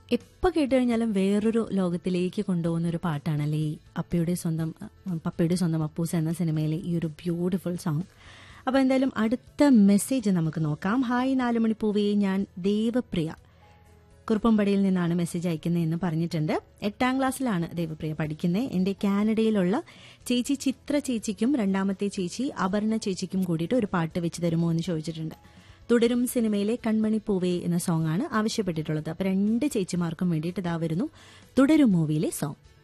എപ്പോൾ കേട്ട് കഴിഞ്ഞാലും വേറൊരു ലോകത്തിലേക്ക് കൊണ്ടുപോകുന്ന ഒരു പാട്ടാണല്ലേ ഈ അപ്പയുടെ സ്വന്തം അഹ് പപ്പയുടെ സ്വന്തം അപ്പൂസ് എന്ന സിനിമയിലെ ഈ ഒരു ബ്യൂട്ടിഫുൾ സോങ് അപ്പോൾ എന്തായാലും അടുത്ത മെസ്സേജ് നമുക്ക് നോക്കാം ഹായ് നാലുമണി പൂവേ ഞാൻ ദേവപ്രിയ കുറുപ്പമ്പടിയിൽ നിന്നാണ് മെസ്സേജ് അയക്കുന്നതെന്ന് പറഞ്ഞിട്ടുണ്ട് എട്ടാം ക്ലാസ്സിലാണ് ദേവപ്രിയ പഠിക്കുന്നത് എൻ്റെ കാനഡയിലുള്ള ചേച്ചി ചിത്ര ചേച്ചിക്കും രണ്ടാമത്തെ ചേച്ചി അപർണ ചേച്ചിക്കും കൂടിയിട്ട് ഒരു പാട്ട് വെച്ച് തരുമോ എന്ന് ചോദിച്ചിട്ടുണ്ട് തുടരും സിനിമയിലെ കൺമണി പൂവേ എന്ന സോങ് ആണ് ആവശ്യപ്പെട്ടിട്ടുള്ളത് അപ്പൊ രണ്ട് ചേച്ചിമാർക്കും വേണ്ടിയിട്ട് ഇതാ വരുന്നു തുടരും മൂവിയിലെ സോങ്